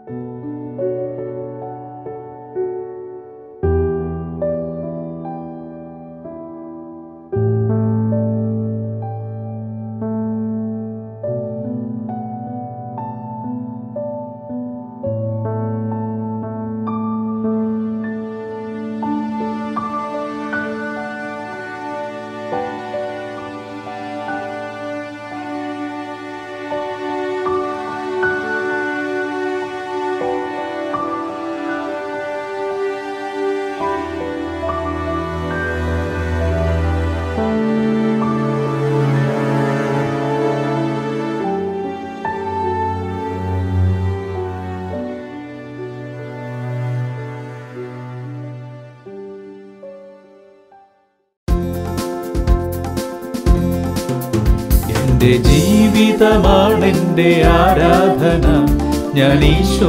എന്റെ ജീവിതമാണെന്റെ ആരാധന ഞാൻ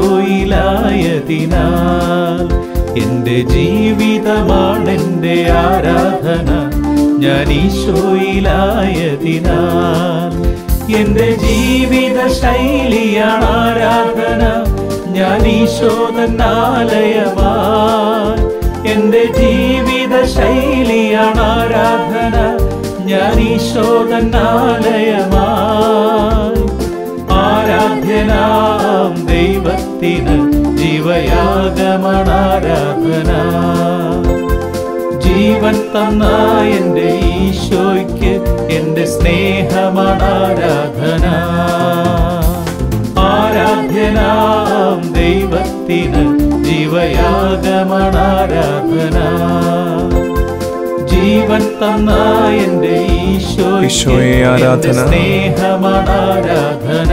ഈശോയിലായതിനാൽ എന്റെ ജീവിതമാണെന്റെ ആരാധന ഞാൻ ഈശോയിലായതിനാൽ എന്റെ ജീവിത ശൈലിയാണ് ആരാധന ഞാൻ ഈശോദനാലയമായി എന്റെ ജീവിത ശൈലിയാണ് ആരാധന ഞാൻ ഈശോദനാലയമായി ആരാധ്യനാം ദൈവത്തിന് ജീവയാഗമണാരാധന ജീവൻ തന്ന എൻ്റെ ഈശോയ്ക്ക് എൻ്റെ സ്നേഹമണാരാധന ആരാധ്യനാം ദൈവത്തിന് ജീവയാഗമണാരാധന ജീവൻ തന്ന എൻ്റെ ഈശോയ്ക്ക് ഈശോയെ ആരാധന. എൻ്റെ സ്നേഹമണാരാധന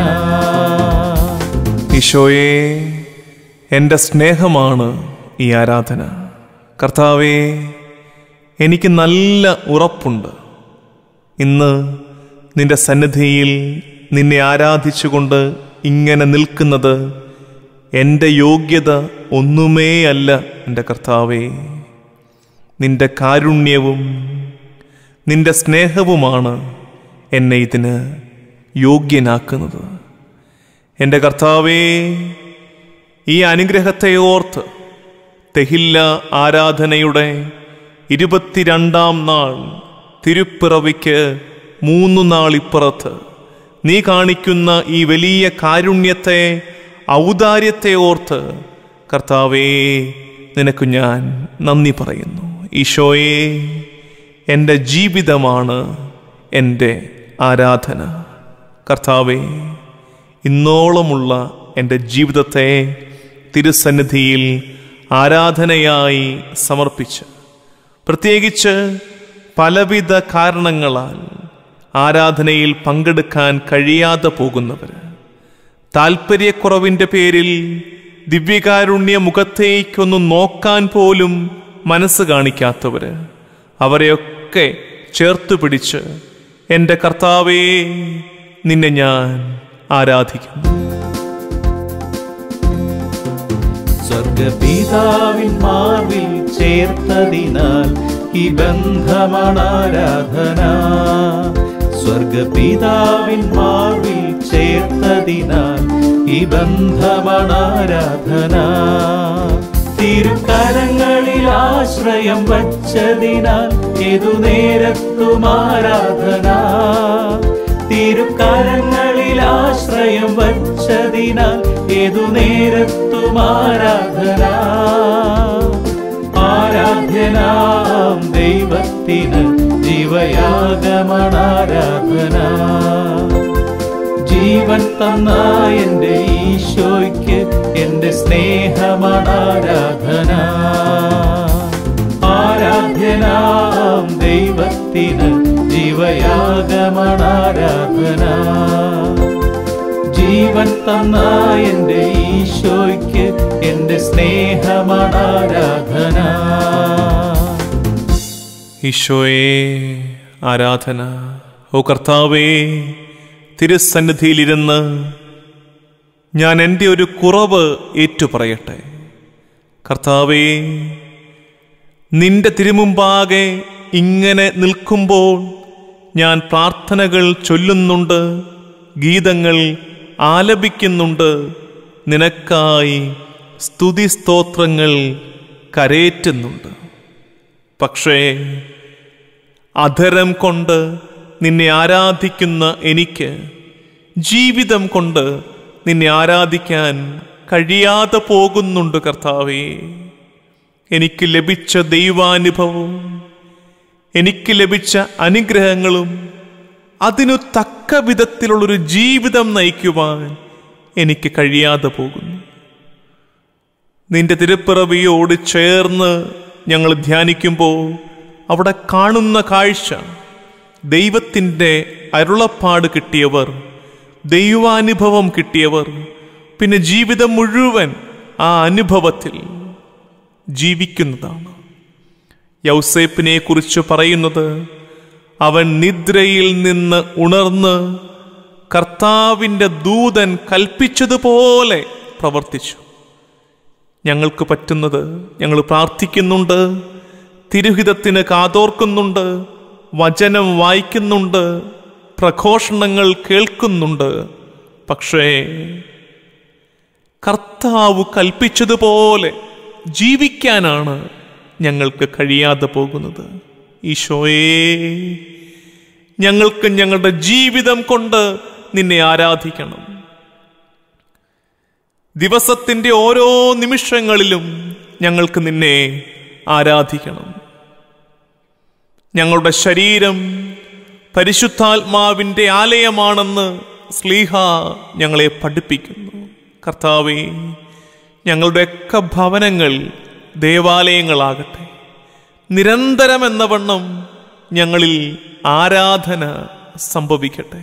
ഈശോയെ എൻ്റെ സ്നേഹമാണ് ഈ ആരാധന കർത്താവേ എനിക്ക് നല്ല ഉറപ്പുണ്ട് ഇന്ന് നിന്റെ സന്നിധിയിൽ നിന്നെ ആരാധിച്ചുകൊണ്ട് ഇങ്ങനെ നിൽക്കുന്നത് എൻ്റെ യോഗ്യത ഒന്നുമേ അല്ല എൻ്റെ കർത്താവേ നിന്റെ കാരുണ്യവും നിന്റെ സ്നേഹവുമാണ് എന്നെ ഇതിന് യോഗ്യനാക്കുന്നത് എൻ്റെ കർത്താവേ ഈ അനുഗ്രഹത്തെ ഓർത്ത് തെഹില്ല ആരാധനയുടെ ഇരുപത്തിരണ്ടാം നാൾ തിരുപ്പിറവിക്ക് മൂന്നു നാളിപ്പുറത്ത് നീ കാണിക്കുന്ന ഈ വലിയ കാരുണ്യത്തെ ഔദാര്യത്തെ ഓർത്ത് കർത്താവേ നിനക്ക് ഞാൻ നന്ദി പറയുന്നു ഈശോയെ എൻ്റെ ജീവിതമാണ് എൻ്റെ ആരാധന കർത്താവേ ഇന്നോളമുള്ള എൻ്റെ ജീവിതത്തെ തിരുസന്നിധിയിൽ ആരാധനയായി സമർപ്പിച്ച് പ്രത്യേകിച്ച് പലവിധ കാരണങ്ങളാൽ ആരാധനയിൽ പങ്കെടുക്കാൻ കഴിയാതെ പോകുന്നവർ താൽപ്പര്യക്കുറവിൻ്റെ പേരിൽ ദിവ്യകാരുണ്യ മുഖത്തേക്കൊന്ന് നോക്കാൻ പോലും മനസ്സ് കാണിക്കാത്തവര് അവരെയൊക്കെ ചേർത്തു പിടിച്ച് എൻ്റെ കർത്താവേ നിന്നെ ഞാൻ ആരാധിക്കുന്നു സ്വർഗപിതാവിൻ മാർവിൽ ചേർത്തതിനാൽ ഈ ബന്ധമാണ് ആരാധന സ്വർഗപിതാവിൻ മാർവിൽ ചേർത്തതിനാൽ ഈ ബന്ധമാണ് ആരാധന തിരുക്കരങ്ങളിൽ ആശ്രയം വച്ചതിനാൽ ഏതു നേരത്തും ആരാധന തിരുക്കരങ്ങളിൽ ആശ്രയം വച്ചതിനാൽ ഏതു നേരത്തും ആരാധന ആരാധ്യനാം ദൈവത്തിന് ജീവയാഗമണാരാധന ജീവൻ തന്ന എൻ്റെ ഈശോയ്ക്ക് എൻ്റെ സ്നേഹമണാരാധന ആരാധ്യനാം ദൈവത്തിന് ജീവയാഗമണാരാധന ജീവൻ തന്ന എൻ്റെ ഈശോയ്ക്ക് എൻ്റെ സ്നേഹമണാരാധന ഈശോയെ ആരാധന ഓ കർത്താവേ തിരുസന്നിധിയിലിരുന്ന് ഞാൻ എൻ്റെ ഒരു കുറവ് ഏറ്റുപറയട്ടെ കർത്താവേ നിന്റെ തിരുമുമ്പാകെ ഇങ്ങനെ നിൽക്കുമ്പോൾ ഞാൻ പ്രാർത്ഥനകൾ ചൊല്ലുന്നുണ്ട് ഗീതങ്ങൾ ആലപിക്കുന്നുണ്ട് നിനക്കായി സ്തുതി സ്തോത്രങ്ങൾ കരേറ്റുന്നുണ്ട് പക്ഷേ അധരം കൊണ്ട് നിന്നെ ആരാധിക്കുന്ന എനിക്ക് ജീവിതം കൊണ്ട് നിന്നെ ആരാധിക്കാൻ കഴിയാതെ പോകുന്നുണ്ട് കർത്താവേ എനിക്ക് ലഭിച്ച ദൈവാനുഭവവും എനിക്ക് ലഭിച്ച അനുഗ്രഹങ്ങളും അതിനു തക്ക വിധത്തിലുള്ളൊരു ജീവിതം നയിക്കുവാൻ എനിക്ക് കഴിയാതെ പോകുന്നു നിന്റെ തിരുപ്പിറവിയോട് ചേർന്ന് ഞങ്ങൾ ധ്യാനിക്കുമ്പോൾ അവിടെ കാണുന്ന കാഴ്ച ദൈവത്തിൻ്റെ അരുളപ്പാട് കിട്ടിയവർ ദൈവാനുഭവം കിട്ടിയവർ പിന്നെ ജീവിതം മുഴുവൻ ആ അനുഭവത്തിൽ ജീവിക്കുന്നതാണ് യൗസേപ്പിനെ കുറിച്ച് പറയുന്നത് അവൻ നിദ്രയിൽ നിന്ന് ഉണർന്ന് കർത്താവിൻ്റെ ദൂതൻ കൽപ്പിച്ചതുപോലെ പ്രവർത്തിച്ചു ഞങ്ങൾക്ക് പറ്റുന്നത് ഞങ്ങൾ പ്രാർത്ഥിക്കുന്നുണ്ട് തിരുഹിതത്തിന് കാതോർക്കുന്നുണ്ട് വചനം വായിക്കുന്നുണ്ട് പ്രഘോഷണങ്ങൾ കേൾക്കുന്നുണ്ട് പക്ഷേ കർത്താവ് കൽപ്പിച്ചതുപോലെ ജീവിക്കാനാണ് ഞങ്ങൾക്ക് കഴിയാതെ പോകുന്നത് ഈശോയേ ഞങ്ങൾക്ക് ഞങ്ങളുടെ ജീവിതം കൊണ്ട് നിന്നെ ആരാധിക്കണം ദിവസത്തിൻ്റെ ഓരോ നിമിഷങ്ങളിലും ഞങ്ങൾക്ക് നിന്നെ ആരാധിക്കണം ഞങ്ങളുടെ ശരീരം പരിശുദ്ധാത്മാവിൻ്റെ ആലയമാണെന്ന് സ്ലീഹ ഞങ്ങളെ പഠിപ്പിക്കുന്നു കർത്താവേ ഞങ്ങളുടെയൊക്കെ ഭവനങ്ങൾ ദേവാലയങ്ങളാകട്ടെ നിരന്തരം എന്ന വണ്ണം ഞങ്ങളിൽ ആരാധന സംഭവിക്കട്ടെ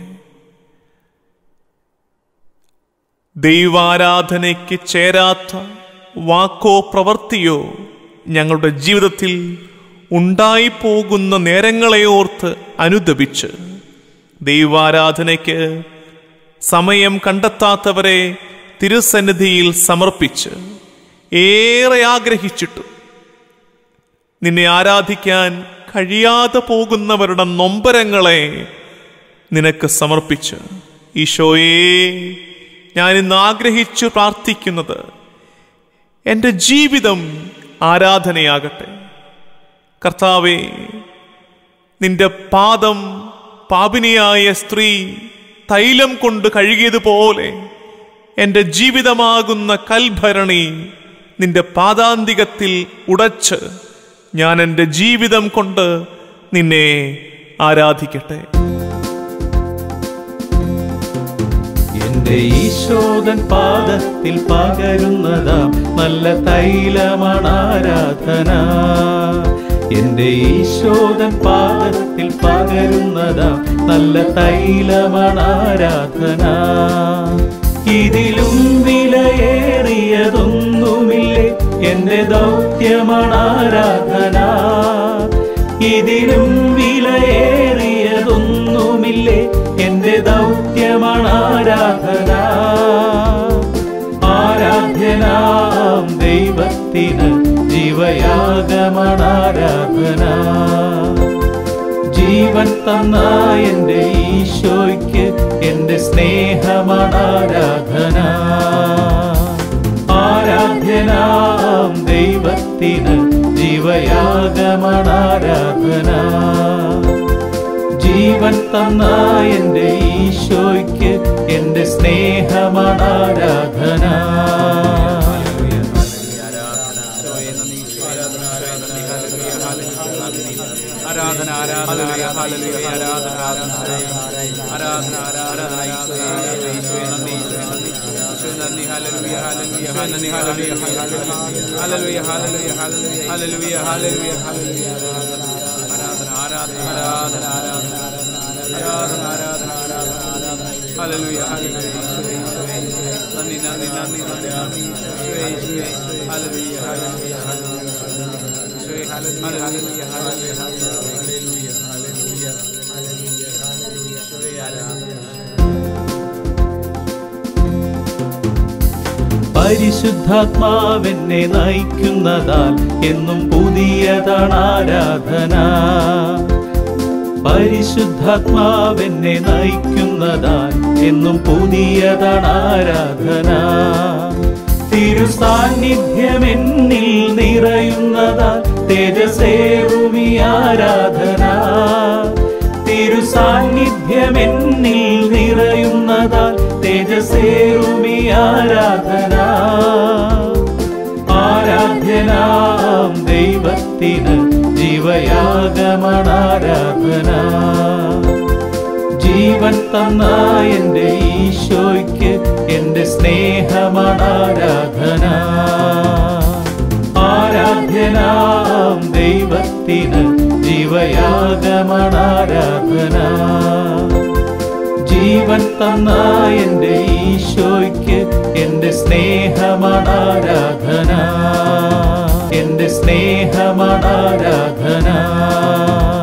ദൈവാരാധനയ്ക്ക് ചേരാത്ത വാക്കോ പ്രവൃത്തിയോ ഞങ്ങളുടെ ജീവിതത്തിൽ ഉണ്ടായിപ്പോകുന്ന നേരങ്ങളെ ഓർത്ത് അനുദപിച്ച് ദൈവാരാധനയ്ക്ക് സമയം കണ്ടെത്താത്തവരെ തിരുസന്നിധിയിൽ സമർപ്പിച്ച് ഏറെ ആഗ്രഹിച്ചിട്ടും നിന്നെ ആരാധിക്കാൻ കഴിയാതെ പോകുന്നവരുടെ നൊമ്പരങ്ങളെ നിനക്ക് സമർപ്പിച്ച് ഈശോയേ ഞാൻ ഇന്ന് ആഗ്രഹിച്ചു പ്രാർത്ഥിക്കുന്നത് എൻ്റെ ജീവിതം ആരാധനയാകട്ടെ കർത്താവേ നിന്റെ പാദം പാപിനിയായ സ്ത്രീ തൈലം കൊണ്ട് കഴുകിയതുപോലെ എൻ്റെ ജീവിതമാകുന്ന കൽഭരണി നിന്റെ പാദാന്തികത്തിൽ ഉടച്ച് ഞാൻ എൻ്റെ ജീവിതം കൊണ്ട് നിന്നെ ആരാധിക്കട്ടെ എന്റെ ഈശോദൻ പാദത്തിൽ പകരുന്നതാം നല്ല തൈലമാണ് ആരാധന എന്റെ ഈശോദൻ പാദത്തിൽ പകരുന്നതാം നല്ല തൈലമാണ് ആരാധന ഇതിലും വിലയേറിയതൊന്നുമില്ലേ എന്റെ ദൗത്യമാണ് ആരാധന ഇതിലും വിലയേറിയതൊന്നുമില്ലേ എന്റെ ദൗത്യമാണ് ആരാധന ആരാധ്യനാം ദൈവത്തിന് ജീവയാഗമാണ് ആരാധന ജീവൻ തന്ന എൻ്റെ ഈശോയ്ക്ക് എൻ്റെ സ്നേഹമാണ് ആരാധന ആരാധ്യനാം ദൈവത്തിന് ജീവയാഗമാണ് ആരാധന ജീവൻ തന്ന എൻ്റെ ഈശോയ്ക്ക് എൻ്റെ സ്നേഹമാണ് ആരാധന ആരാധന ആരാധന ഹല്ലേലൂയ ആരാധന ആരാധന ആരാധന ഈശോയെ ഈശോയെ നന്ദി ഈശോയെ നന്ദി ഈശോയെ നന്ദി ഹല്ലേലൂയ ഹല്ലേലൂയ നന്ദി ഹല്ലേലൂയ ഹല്ലേലൂയ ഹല്ലേലൂയ ഹല്ലേലൂയ ഹല്ലേലൂയ ഹല്ലേലൂയ ആരാധന ആരാധന ആരാധന ആരാധന ആരാധന ആരാധന ആരാധന ഹല്ലേലൂയ ഹല്ലേലൂയ ഈശോയെ ഈശോയെ നന്ദി നന്ദി നന്ദി നന്ദി നന്ദി ഈശോയെ ഈശോയെ ഹല്ലേലൂയ ഹല്ലേലൂയ ഹല്ലേലൂയ ഈശോയെ ഹല്ലേലൂയ ഹല്ലേലൂയ ഹല്ലേലൂയ പരിശുദ്ധാത്മാവെന്നെ നയിക്കുന്നതാൽ എന്നും പുതിയതാണ് ആരാധന പരിശുദ്ധാത്മാവെന്നെ നയിക്കുന്നതാൽ എന്നും പുതിയതാണ് ആരാധന സാന്നിധ്യം എന്നിൽ നിറയുന്നതാൽ തേജസേറുമി ആരാധന തിരു സാന്നിധ്യം എന്നിൽ നിറയുന്നതാൽ തേജസേറുമി ആരാധന ആരാധ്യനാം ദൈവത്തിന് ജീവയാഗമണാരാധന ജീവൻ തന്ന എൻ്റെ ഈശോയ്ക്ക് എൻ്റെ സ്നേഹമണാരാധന ആരാധ്യനാം ദൈവത്തിന് ജീവയാഗമണാരാധന ജീവൻ തന്ന എൻ്റെ ഈശോയ്ക്ക് എൻ്റെ സ്നേഹമണാരാധന എൻ്റെ സ്നേഹമണാരാധന